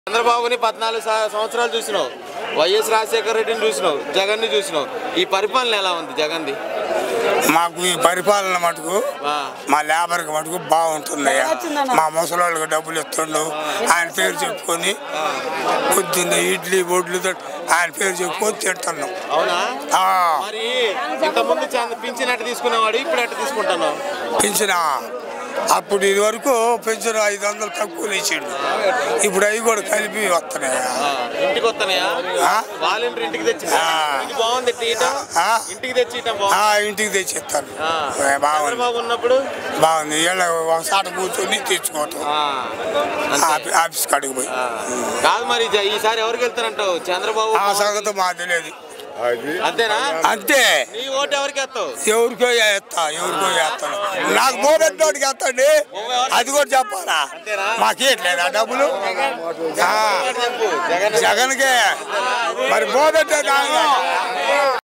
చంద్రబాబుని పద్నాలుగు స- సంవత్సరాలు చూసినావు వైఎస్ రాజశేఖర రెడ్డిని చూసినావు జగన్ని చూసినావు ఈ పరిపాలన ఎలా ఉంది జగన్ది మాకు ఈ పరిపాలన మటుకు ఆ, మా లేబర్కి మటుకు బాగుంటుంది మా ముసలోళ్ళకి డబ్బులు ఇస్తుండు ఆయన పేరు చెప్పుకొని పొద్దున్న ఇడ్లీ బొడ్లు తోటి ఆయన పేరు చెప్పుకొని తింటున్నాం అవునా ఆ, మరి ఇంతకుముందు చంద్ర పింఛన్ ఎట్ట తీసుకునేవాడు ఇప్పుడు ఎట్ట తీసుకుంటున్నావు పెంచిన అప్పుడు ఇది వరకు పెంచిన ఐదు వందలు తక్కువ ఇచ్చిండు ఇప్పుడు అవి కూడా కలిపి వస్తున్నాయి ఆ, ఇంటికి వస్తున్నాయా ఆ? వాలంటీర్ ఇంటికి తెచ్చి ఆ. ఇది బాగుంది తీయటం ఆ? ఇంటికి తెచ్చి ఇయటం ఆ, బాగుంది ఇంటికి తెచ్చిస్తాను ఆ. ఏ, బాగుంది చంద్రబాబు ఉన్నప్పుడు బాగుంది వీళ్ళ ఒకసాట కూర్చొని తెచ్చుకోవటం ఆ, అంతే. ఆఫీ- ఆఫీస్ కాడికి పోయి ఆ. కాదు మరి జ- ఈసారి ఎవరికి వెళ్తారంటావు చంద్రబాబు ఆ సంగతి మాకు తెలియదు అంతేనా అంతే నీ ఓటు ఎవరికి వేస్తావు ఎవరికో వేస్తా ఎవరికో వేస్తాను నాకు మోబెట్టోడికి వేస్తాండి అది కూడా చెప్పాలా అంతేనా? మాకేట్లేదు ఆ డబ్బులు ఆ, చెప్పు జగన్ జగన్కే మరి మోబెట్టే కాదు